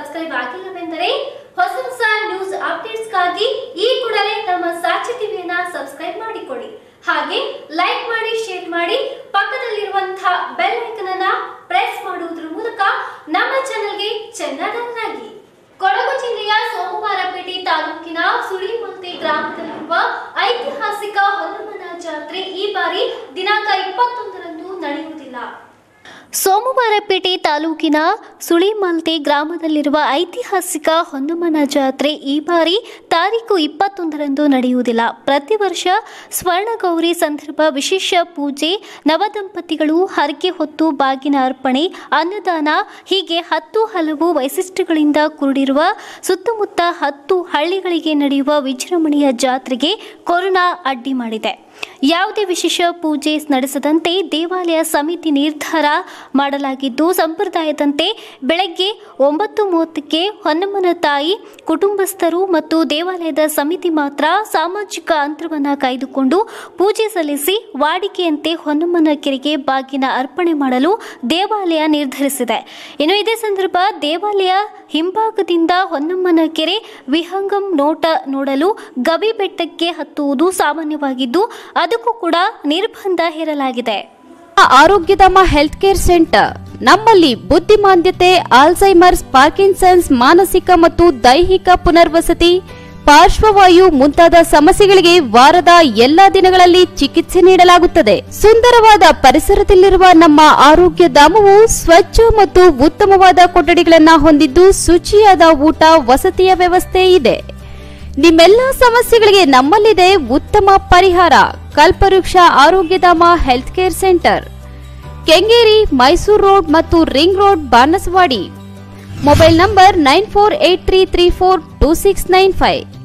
subscribe ಆಗಿಲ್ಲವೆಂದರೆ ಹೊಸ ಹೊಸ news ಅಪ್ಡೇಟ್ಸ್ಗಾಗಿ ಈ ಕೂಡಲೇ ನಮ್ಮ ಸಾಕ್ಷಿ ಟಿವಿಯನ್ನ ಸಬ್ಸ್ಕ್ರೈಬ್ ಮಾಡಿಕೊಳ್ಳಿ ಹಾಗೆ ಲೈಕ್ ಮಾಡಿ ಶೇರ್ ಮಾಡಿ ಪಕ್ಕದಲ್ಲಿರುವಂತಹ ಬೆಲ್ ಐಕನ್ ಅನ್ನ ಪ್ರೆಸ್ ಮಾಡುವುದರ ಮೂಲಕ ನಮ್ಮ ಚಾನೆಲ್ಗೆ ಚೆನ್ನಾಗಿ ಕೊಡಗು ಜಿಲ್ಲೆಯ ಸೋಮವಾರಪೇಟೆ ತಾಲೂಕಿನ ಸುಳಿಮಲ್ತೆ ಗ್ರಾಮದಲ್ಲಿರುವ ಐತಿಹಾಸಿಕ ಹೊನ್ನಮ್ಮನ ಜಾತ್ರೆ ಈ ಬಾರಿ ದಿನಾಂಕ ಇಪ್ಪತ್ತೊಂದರಂದು ನಡೆಯುವುದಿಲ್ಲ ಸೋಮವಾರಪೇಟೆ ತಾಲೂಕಿನ ಸುಳಿಮಲ್ತೆ ಗ್ರಾಮದಲ್ಲಿರುವ ಐತಿಹಾಸಿಕ ಹೊನ್ನಮ್ಮನ ಜಾತ್ರೆ ಈ ಬಾರಿ ತಾರೀಕು ಇಪ್ಪತ್ತೊಂದರಂದು ನಡೆಯುವುದಿಲ್ಲ ಪ್ರತಿ ವರ್ಷ ಸ್ವರ್ಣಗೌರಿ ಸಂದರ್ಭ ವಿಶೇಷ ಪೂಜೆ ನವದಂಪತಿಗಳು ಹರಕೆ ಹೊತ್ತು ಬಾಗಿನ ಅರ್ಪಣೆ ಅನ್ನದಾನ ಹೀಗೆ ಹತ್ತು ಹಲವು ವೈಶಿಷ್ಟ್ಯಗಳಿಂದ ಕೂಡಿರುವ ಸುತ್ತಮುತ್ತ ಹತ್ತು ಹಳ್ಳಿಗಳಿಗೆ ನಡೆಯುವ ವಿಜೃಂಭಣೆಯ ಜಾತ್ರೆಗೆ ಕೊರೋನಾ ಅಡ್ಡಿ ಮಾಡಿದೆ ಯಾವುದೇ ವಿಶೇಷ ಪೂಜೆ ನಡೆಸದಂತೆ ದೇವಾಲಯ ಸಮಿತಿ ನಿರ್ಧಾರ ಮಾಡಲಾಗಿದ್ದು ಸಂಪ್ರದಾಯದಂತೆ ಬೆಳಗ್ಗೆ ಒಂಬತ್ತು ಮೂವತ್ತಕ್ಕೆ ಹೊನ್ನಮ್ಮನ ತಾಯಿ ಕುಟುಂಬಸ್ಥರು ಮತ್ತು ದೇವಾಲಯದ ಸಮಿತಿ ಮಾತ್ರ ಸಾಮಾಜಿಕ ಅಂತರವನ್ನು ಕಾಯ್ದುಕೊಂಡು ಪೂಜೆ ಸಲ್ಲಿಸಿ ವಾಡಿಕೆಯಂತೆ ಹೊನ್ನಮ್ಮನ ಕೆರೆಗೆ ಬಾಗಿನ ಅರ್ಪಣೆ ಮಾಡಲು ದೇವಾಲಯ ನಿರ್ಧರಿಸಿದೆ ಇನ್ನು ಇದೇ ಸಂದರ್ಭ ದೇವಾಲಯ ಹಿಂಭಾಗದಿಂದ ಹೊನ್ನಮ್ಮನ ಕೆರೆ ವಿಹಂಗಂ ನೋಟ ನೋಡಲು ಗವಿ ಬೆಟ್ಟಕ್ಕೆ ಹತ್ತುವುದು ಸಾಮಾನ್ಯವಾಗಿದ್ದು ಅದಕ್ಕೂ ಕೂಡ ನಿರ್ಬಂಧ ಹೇರಲಾಗಿದೆ ಆರೋಗ್ಯಧಾಮ ಹೆಲ್ತ್ ಕೇರ್ ಸೆಂಟರ್ ನಮ್ಮಲ್ಲಿ ಬುದ್ಧಿಮಾಂದ್ಯತೆ ಆಲ್ಝೈಮರ್ಸ್ ಪಾರ್ಕಿನ್ಸನ್ಸ್ ಮಾನಸಿಕ ಮತ್ತು ದೈಹಿಕ ಪುನರ್ವಸತಿ ಪಾರ್ಶ್ವವಾಯು ಮುಂತಾದ ಸಮಸ್ಯೆಗಳಿಗೆ ವಾರದ ಎಲ್ಲಾ ದಿನಗಳಲ್ಲಿ ಚಿಕಿತ್ಸೆ ನೀಡಲಾಗುತ್ತದೆ ಸುಂದರವಾದ ಪರಿಸರದಲ್ಲಿರುವ ನಮ್ಮ ಆರೋಗ್ಯ ಧಾಮವು ಸ್ವಚ್ಛ ಮತ್ತು ಉತ್ತಮವಾದ ಕೊಠಡಿಗಳನ್ನ ಹೊಂದಿದ್ದು ಶುಚಿಯಾದ ಊಟ ವಸತಿಯ ವ್ಯವಸ್ಥೆ ಇದೆ ನಿಮ್ಮೆಲ್ಲ ಸಮಸ್ಯೆಗಳಿಗೆ ನಮ್ಮಲ್ಲಿದೆ ಉತ್ತಮ ಪರಿಹಾರ Kalpavriksha Arogyadhama health care centre Kengeri Mysuru road ಮತ್ತು ring road Banaswadi mobile number nine four eight three three four two six nine five